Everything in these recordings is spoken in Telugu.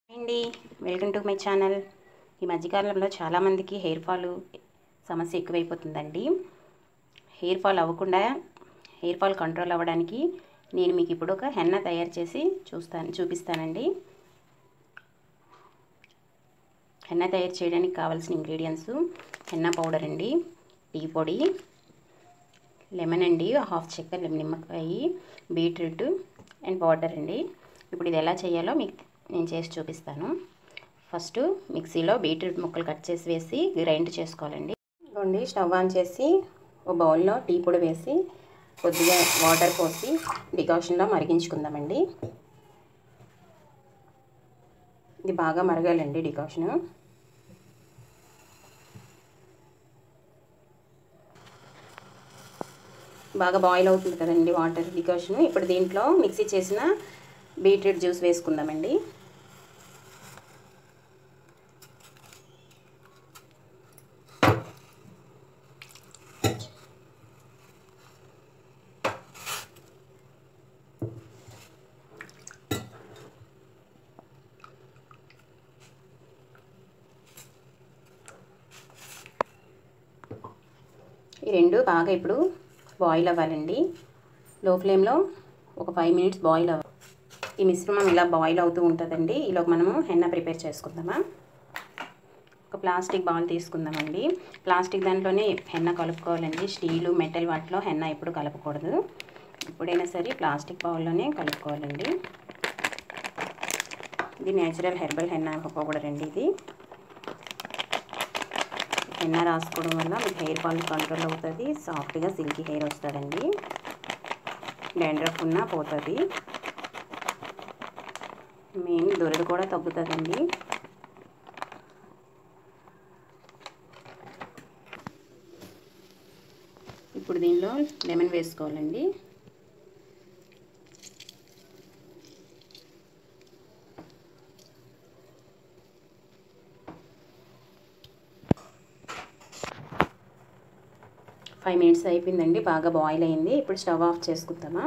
అండి వెల్కమ్ టు మై ఛానల్ ఈ మధ్యకాలంలో చాలామందికి హెయిర్ ఫాల్ సమస్య ఎక్కువైపోతుందండి హెయిర్ ఫాల్ అవ్వకుండా హెయిర్ ఫాల్ కంట్రోల్ అవ్వడానికి నేను మీకు ఇప్పుడు ఒక హెన్న తయారు చేసి చూస్తాను చూపిస్తానండి హెన్న తయారు చేయడానికి కావాల్సిన ఇంగ్రీడియంట్స్ హెన్న పౌడర్ అండి టీ పొడి లెమన్ అండి హాఫ్ చెక్క నిమ్మకాయ బీట్రూట్ అండ్ వాటర్ అండి ఇప్పుడు ఇది ఎలా చేయాలో మీకు నేను చేసి చూపిస్తాను ఫస్ట్ మిక్సీలో బీట్రూట్ ముక్కలు కట్ చేసి వేసి గ్రైండ్ చేసుకోవాలండి ఇదిగోండి స్టవ్ ఆన్ చేసి ఒక బౌల్లో టీ పొడి వేసి కొద్దిగా వాటర్ పోసి డికాషన్లో మరిగించుకుందామండి ఇది బాగా మరగాలండి డికాషను బాగా బాయిల్ అవుతుంది కదండి వాటర్ డికాషన్ ఇప్పుడు దీంట్లో మిక్సీ చేసిన బీట్రూట్ జ్యూస్ వేసుకుందామండి ఈ రెండు బాగా ఇప్పుడు బాయిల్ అవ్వాలండి లో ఫ్లేమ్లో ఒక ఫైవ్ మినిట్స్ బాయిల్ అవ్వాలి ఈ మిశ్రమం ఇలా బాయిల్ అవుతూ ఉంటుందండి ఈలోకి మనము హెన్న ప్రిపేర్ చేసుకుందామా ఒక ప్లాస్టిక్ బౌల్ తీసుకుందామండి ప్లాస్టిక్ దాంట్లోనే హెన్న కలుపుకోవాలండి స్టీలు మెటల్ వాటిలో హెన్న ఎప్పుడు కలపకూడదు ఎప్పుడైనా సరే ప్లాస్టిక్ బౌల్లోనే కలుపుకోవాలండి ఇది నేచురల్ హెర్బల్ హెన్న పౌడర్ అండి ఇది హెన్న రాసుకోవడం వల్ల మీకు హెయిర్ ఫాల్ కంట్రోల్ అవుతుంది సాఫ్ట్గా సిల్కీ హెయిర్ వస్తుందండి డాండ్రఫ్ ఉన్నా పోతుంది మెయిన్ దురద కూడా తగ్గుతుందండి ఇప్పుడు దీనిలో లెమన్ వేసుకోవాలండి ఫైవ్ మినిట్స్ అయిపోయిందండి బాగా బాయిల్ అయింది ఇప్పుడు స్టవ్ ఆఫ్ చేసుకుందామా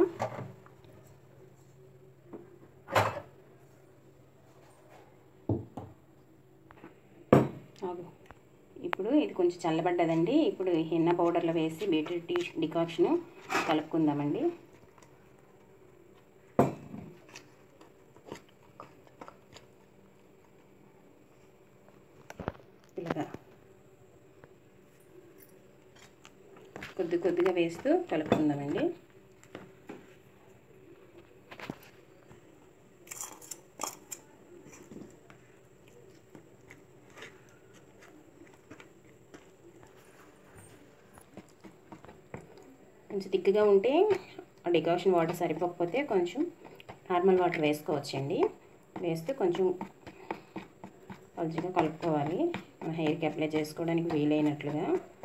ఇప్పుడు ఇది కొంచెం చల్లబడ్డదండి ఇప్పుడు హెన్న పౌడర్లో వేసి బీట్రూట్ టీ డికాక్షన్ కలుపుకుందామండి ఇలాగా కొద్ది కొద్దిగా వేస్తూ కలుపుకుందామండి కొంచెం థిక్గా ఉంటే డికాషన్ వాటర్ సరిపోకపోతే కొంచెం నార్మల్ వాటర్ వేసుకోవచ్చండి వేస్తే కొంచెం పలుచగా కలుపుకోవాలి మన హెయిర్కి అప్లై చేసుకోవడానికి వీలైనట్లుగా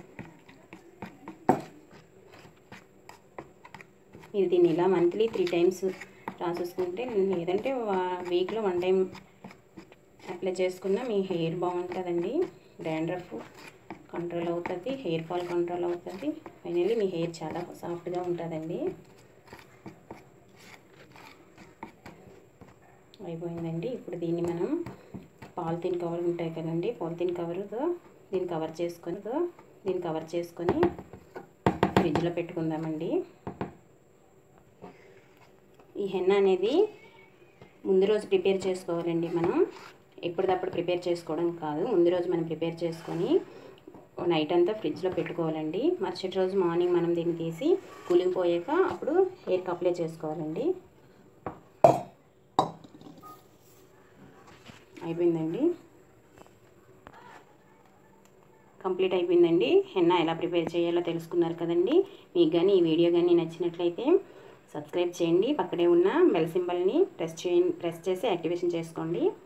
మీరు దీన్ని ఇలా మంత్లీ త్రీ టైమ్స్ రాసేసుకుంటే లేదంటే వీక్లో వన్ టైం అప్లై చేసుకున్న మీ హెయిర్ బాగుంటుందండి డాండ్రఫ్ కంట్రోల్ అవుతుంది హెయిర్ ఫాల్ కంట్రోల్ అవుతుంది ఫైనల్లీ మీ హెయిర్ చాలా సాఫ్ట్గా ఉంటుందండి అయిపోయిందండి ఇప్పుడు దీన్ని మనం పాలిథిన్ కవర్ ఉంటాయి కదండి పాలిథిన్ కవర్తో దీన్ని కవర్ చేసుకొని దీన్ని కవర్ చేసుకొని ఫ్రిడ్జ్లో పెట్టుకుందామండి ఈ హెన్న అనేది ముందు రోజు ప్రిపేర్ చేసుకోవాలండి మనం ఎప్పటికప్పుడు ప్రిపేర్ చేసుకోవడం కాదు ముందు రోజు మనం ప్రిపేర్ చేసుకొని నైట్ అంతా ఫ్రిడ్జ్లో పెట్టుకోవాలండి మరుసటి రోజు మార్నింగ్ మనం దీన్ని తీసి కూలింగ్ పోయాక అప్పుడు హెయిర్కి అప్లై చేసుకోవాలండి అయిపోయిందండి కంప్లీట్ అయిపోయిందండి హెన్న ఎలా ప్రిపేర్ చేయాలో తెలుసుకున్నారు కదండి మీకు కానీ ఈ వీడియో కానీ నచ్చినట్లయితే సబ్స్క్రైబ్ చేయండి పక్కనే ఉన్న బెల్ సింబల్ని ప్రెస్ చేయండి ప్రెస్ చేసి యాక్టివేషన్ చేసుకోండి